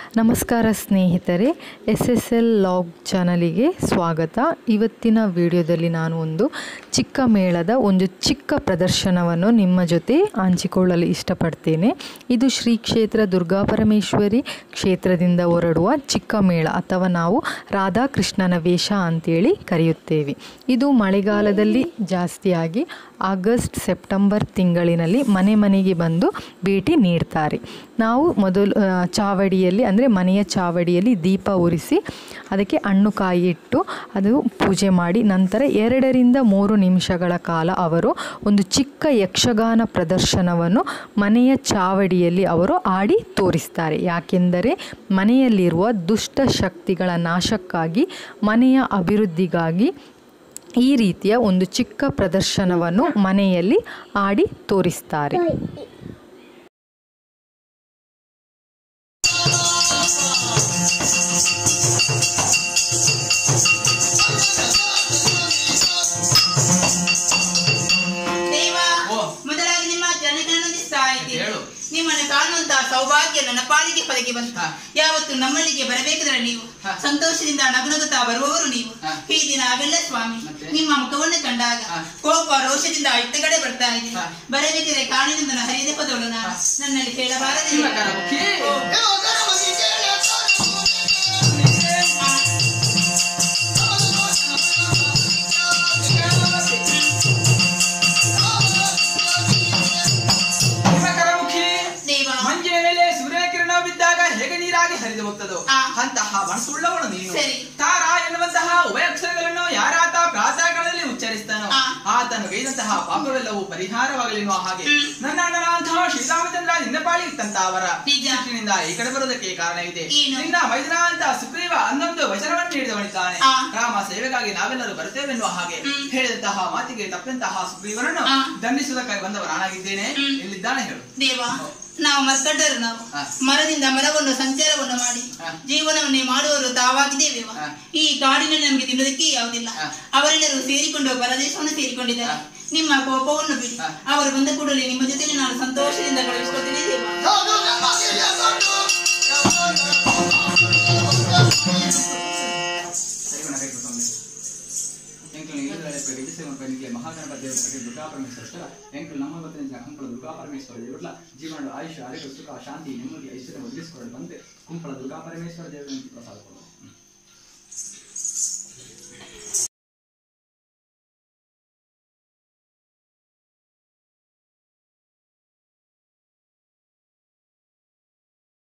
ನಮಸ್ಕಾರ ಸ್ನೇಹಿತರೆ S S L log ಚಾನಲಿಗೆ ಸ್ವಾಗತ ಇವತ್ತಿನ ವಿಡಿಯೋದಲ್ಲಿ ನಾನು ಒಂದು ಚಿಕ್ಕ ಮೇಳದ ಒಂದು ಚಿಕ್ಕ ಪ್ರದರ್ಶನವನ್ನು ನಿಮ್ಮ ಜೊತೆ ಹಂಚಿಕೊಳ್ಳಲು ಇಷ್ಟಪಡ್ತೇನೆ ಇದು ಶ್ರೀ ಕ್ಷೇತ್ರ ದುರ್ಗಾಪರಮೇಶ್ವರಿ ಕ್ಷೇತ್ರದಿಂದ ಹೊರಡುವ ಚಿಕ್ಕ ಮೇಳ ಅಥವಾ ನಾವು ರಾಧಾಕೃಷ್ಣನ ವೇಷ ಅಂತೇಳಿ ಕರೆಯುತ್ತೇವೆ ಇದು ಮಳೆಗಾಲದಲ್ಲಿ ಜಾಸ್ತಿಯಾಗಿ ಆಗಸ್ಟ್ ಸೆಪ್ಟೆಂಬರ್ ತಿಂಗಳಿನಲ್ಲಿ ಮನೆ ಮನೆಗೆ ಬಂದು ಭೇಟಿ ನೀಡ್ತಾರೆ ನಾವು ಮೊದಲು ಆ, ಚಾವಡಿಯಲ್ಲಿ ಅಂದರೆ ಮನೆಯ ಚಾವಡಿಯಲ್ಲಿ ದೀಪ ಉರಿಸಿ ಅದಕ್ಕೆ ಹಣ್ಣು ಕಾಯಿ ಇಟ್ಟು ಅದು ಪೂಜೆ ಮಾಡಿ ನಂತರ ಎರಡರಿಂದ ಮೂರು ನಿಮಿಷಗಳ ಕಾಲ ಅವರು ಒಂದು ಚಿಕ್ಕ ಯಕ್ಷಗಾನ ಪ್ರದರ್ಶನವನ್ನು ಮನೆಯ ಚಾವಡಿಯಲ್ಲಿ ಅವರು ಆಡಿ ತೋರಿಸ್ತಾರೆ ಯಾಕೆಂದರೆ ಮನೆಯಲ್ಲಿರುವ ದುಷ್ಟ ಶಕ್ತಿಗಳ ನಾಶಕ್ಕಾಗಿ ಮನೆಯ ಅಭಿವೃದ್ಧಿಗಾಗಿ ಈ ರೀತಿಯ ಒಂದು ಚಿಕ್ಕ ಪ್ರದರ್ಶನವನ್ನು ಮನೆಯಲ್ಲಿ ಆಡಿ ತೋರಿಸ್ತಾರೆ ದೇವ ಓ. ಮೊದಲಾಗಿ ನಿಮ್ಮ ಜನಗಳನ್ನಿಸ್ತಾ ಇದ್ದೀನಿ ಹೇಳು. ನಿಮ್ಮನ್ನು ಕಾಣುವಂತಹ ಸೌಭಾಗ್ಯ ನನ್ನ ಪಾಲಿಗೆ ಪದಕ್ಕೆ ಬಂತು ಹಾ. ಯಾವತ್ತು ನಮ್ಮಲ್ಲಿಗೆ ಬರಬೇಕಿದ್ರೆ ನೀವು ಹಾ. ಸಂತೋಷದಿಂದ ನಗುನಗುತ್ತಾ ಬರುವವರು ನೀವು ಹಾ. ಈ ದಿನ ಆಗಲ್ಲ ಸ್ವಾಮಿ ಮತ್ತೆ? ನಿಮ್ಮ ಮುಖವನ್ನು ಕಂಡಾಗ ಹಾ. ಕೋಪ ರೋಷದಿಂದ ಇಟ್ಟಗಡೆ ಬರ್ತಾ ಇದ್ದೀನಿ ಹಾ. ಬರಬೇಕಿದ್ರೆ ಕಾಣಿನಿಂದ ಹರಿದೆ ಹೋದವಳು ನಾನು ನನ್ನಲ್ಲಿ ಕೇಳಬಾರದೆ ಶಿವಕರ ಮುಖಿ. ಓ. ಹಿಮಕರಮುಖಿ ದೇವ ಮಂಜಿನ ಮೇಲೆ ಸೂರ್ಯಕಿರಣ ಬಿದ್ದಾಗ ಹೇಗೆ ನೀರಾಗಿ ಹರಿದು ಹೋಗ್ತದೋ ಆ. ಅಂತಹ ಮನಸ್ಸುಳ್ಳವಳು ನೀನು ಸರಿ. ತಾರ ಎನ್ನುವಂತಹ ಉಭಯಕ್ಷರಗಳನ್ನು ಯಾರಾತ ಪ್ರಾತಃಕಾಲದಲ್ಲಿ ಉಚ್ಚರಿಸ್ತಾನೋ ಆ. ಆತನು ಗೈದಂತಹ ಪಾಪವೆಲ್ಲವೂ ಪರಿಹಾರವಾಗಲಿ ಎನ್ನುವ ಹಾಗೆ ಹ್ಮ್. ನನ್ನ ಅಣ್ಣನಾದಂತಹ ಶ್ರೀರಾಮಚಂದ್ರ ನಿನ್ನ ಪಾಳಿ ಇತ್ತಂತ ಅವರ ನಿಜ. ಸಿಟ್ಟಿನಿಂದ ಈ ಕಡೆ ಬರುವುದಕ್ಕೆ ಕಾರಣವಿದೆ ಏನು? ನಿನ್ನ ಮೈದನಾಂತ ಸುಗ್ರೀವ ಅನ್ನೊಂದು ವಚನವನ್ನು ನೀಡಿದವನಿದ್ದಾನೆ ಆ. ರಾಮ ಸೇವೆಗಾಗಿ ನಾವೆಲ್ಲರೂ ಬರುತ್ತೇವೆನ್ನುವ ಹಾಗೆ ಹ್ಮ್. ಹೇಳಿದಂತಹ ಮಾತಿಗೆ ತಪ್ಪಂತಹ ಸುಗ್ರೀವನನ್ನು ಆ. ದಂಡಿಸುವುದಕ್ಕಾಗಿ ಬಂದವ ನಾನಾಗಿದ್ದೇನೆ ಹ್ಮ್. ಎಲ್ಲಿದ್ದಾನೆ ಹೇಳು ದೇವ ನಾವು ಮರ್ಕಡ್ಡರು ನಾವು ಹಾ. ಮರದಿಂದ ಮರವನ್ನು ಸಂಚಾರವನ್ನು ಮಾಡಿ ಹಾ. ಜೀವನವನ್ನೇ ಮಾಡುವವರು ತಾವಾಗಿದ್ದೇವೆ ಹಾ. ಈ ಕಾಡಿನಲ್ಲಿ ನಮಗೆ ತಿನ್ನೋದಕ್ಕೆ ಯಾವುದಿಲ್ಲ ಹಾ. ಅವರೆಲ್ಲರೂ ಸೇರಿಕೊಂಡು ಪರದೇಶವನ್ನು ಸೇರಿಕೊಂಡಿದ್ದಾರೆ ಹಾ. ನಿಮ್ಮ ಕೋಪವನ್ನು ಬಿಡಿ ಹಾ. ಅವರು ಬಂದ ಕೂಡಲೇ ನಿಮ್ಮ ಜೊತೆ ನಾನು ಸಂತೋಷದಿಂದ ಕಳುಹಿಸಿಕೊಳ್ತೀನಿ ದೇವ ಸರಿವಣ ಕೈ ಕೊಟ್ಟೊಂದು ಎಂಕಲ್ ಈರುಳ್ಳಿ ಬಿಡಿಸಿ ಒಂದು ಪೈನಿಗೆ ಮಹಾಗಣಪತಿ ದೇವರ ಕಡೆ ದುರ್ಗಾ ಪರಮೇಶ್ವರ ಎಂಕಲ್ ನಮ್ಮ ಗೊತ್ತಿನ ಹಂಪಳ ದುರ್ಗಾ ಪರಮೇಶ್ವರ ದೇವರ ಜೀವನ ಆಯುಷ್ಯ ಆರೋಗ್ಯ ಸುಖ ಶಾಂತಿ ನೆಮ್ಮದಿ ಐಶ್ವರ್ಯ ಒದಗಿಸಿಕೊಳ್ಳಲು ಬಂದೆ ಕುಂಪಳ ದುರ್ಗಾ ಪರಮೇಶ್ವರ ದೇವರ ಪ್ರಸಾದ ಕೊಡು